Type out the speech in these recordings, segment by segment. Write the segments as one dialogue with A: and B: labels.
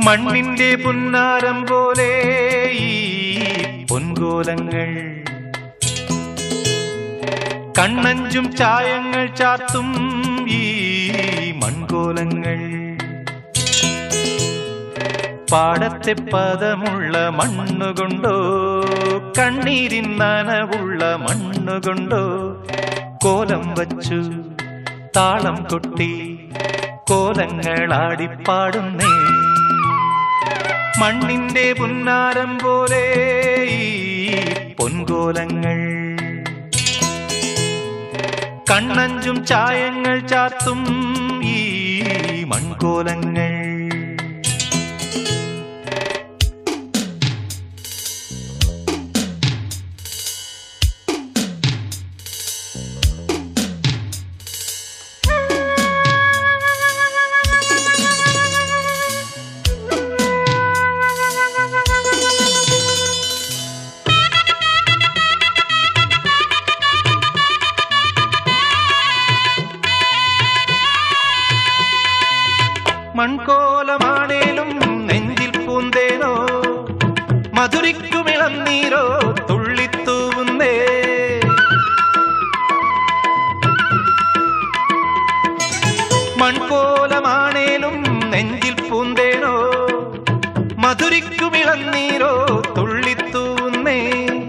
A: മണ്ണിന്റെ പുന്നാരം പോലെ ഈ പൊൻകോലങ്ങൾ കണ്ണഞ്ചും ചായങ്ങൾ ചാർത്തും ഈ മൺകോലങ്ങൾ പാടത്തെ പദമുള്ള മണ്ണുകൊണ്ടോ കണ്ണീരിൻ നനവുള്ള മണ്ണുകൊണ്ടോ കോലം വച്ചു താളം കൊട്ടി കോലങ്ങളാടിപ്പാടുന്നേ മണ്ണിന്റെ പുന്നാരം പോലെ ഈ പൊൻകോലങ്ങൾ കണ്ണഞ്ചും ചായങ്ങൾ ചാർത്തും ഈ മൺകോലങ്ങൾ മൺകോലമാണേലും നെഞ്ചിൽ പൂന്തേനോ മധുരിക്കുമിളം നീരോ തുള്ളിത്തൂവുന്നേ മൺകോലമാണേലും നെഞ്ചിൽ പൂന്തേനോ മധുരിക്കുമിളം നീരോ തുള്ളിത്തൂവുന്നേ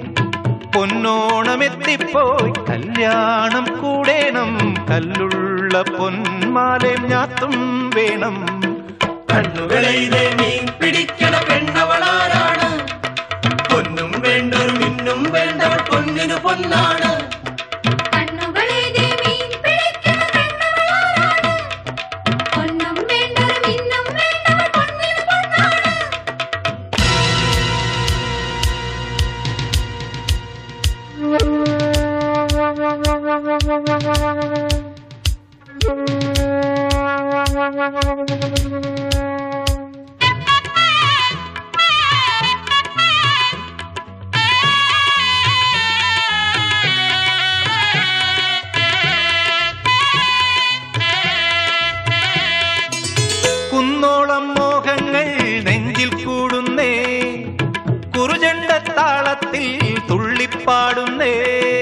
A: പൊന്നോണമെത്തിപ്പോയി കല്യാണം കൂടേണം കല്ലുള്ള പൊന്മാലേം ഞാത്തും വേണം
B: കണ്ണുകളിലെ മീൻ പിടിക്കണ പെണ്ണവളാരാണ് പൊന്നും വേണ്ടൊരു മിന്നും വേണ്ടവൾ പൊന്നിനു പൊന്നാണ്
C: കണ്ണുകളിലെ മീൻ പിടിക്കുന്ന കണ്ണവളാരാണ്. പൊന്നും വേണ്ടൊരു മിന്നും വേണ്ടവൾ പൊന്നിനു പൊന്നാണ്.
A: കുന്നോളം മോഹങ്ങൾ നെഞ്ചിൽ കൂടുന്നേ കുറുചണ്ട താളത്തിൽ തുള്ളിപ്പാടുന്നേ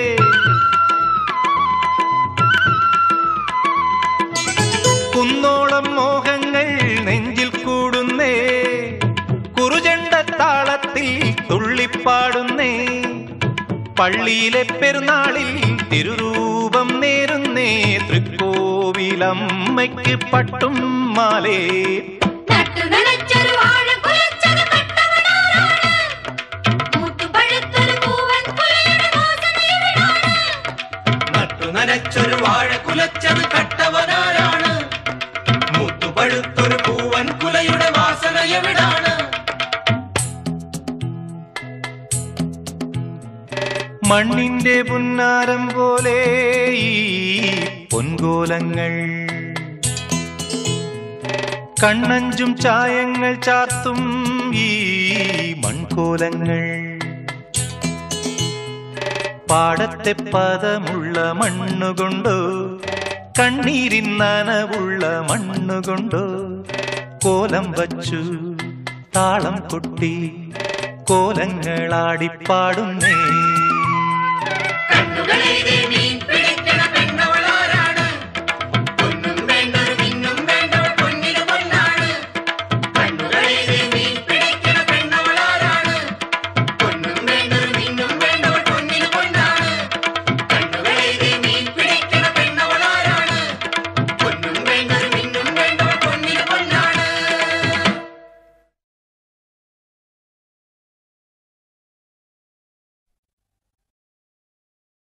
A: കുന്നോളം മോഹങ്ങൾ നെഞ്ചിൽ കൂടുന്നേ കുറുചണ്ട താളത്തിൽ തുള്ളിപ്പാടുന്നേ പള്ളിയിലെ പെരുന്നാളിൽ തിരുരൂപം നേരുന്നേ തൃക്കോവിലമ്മയ്ക്ക് പട്ടും മാലേ
C: നട്ടുനനച്ചൊരു വാഴ കുലച്ചത് കട്ടവളാരാണ്. മൂത്തുപഴുത്തൊരു പൂവൻ കുലയുടെ വാസന എവിടാണ്?
B: നട്ടു നനച്ചൊരു വാഴ കുലച്ചത് കട്ടവനാരാണ് മൂത്തുപഴുത്തൊരു പൂവൻ കുലയുടെ വാസന എവിടാണ്
A: മണ്ണിന്റെ പുന്നാരം പോലെ ഈ പൊൻകോലങ്ങൾ കണ്ണഞ്ചും ചായങ്ങൾ ചാർത്തും ഈ മൺകോലങ്ങൾ പാടത്തെ പദമുള്ള മണ്ണുകൊണ്ടോ കണ്ണീരിൻ നനവുള്ള മണ്ണുകൊണ്ടോ കോലം വച്ചു താളം കൊട്ടി കോലങ്ങളാടിപ്പാടുന്നേ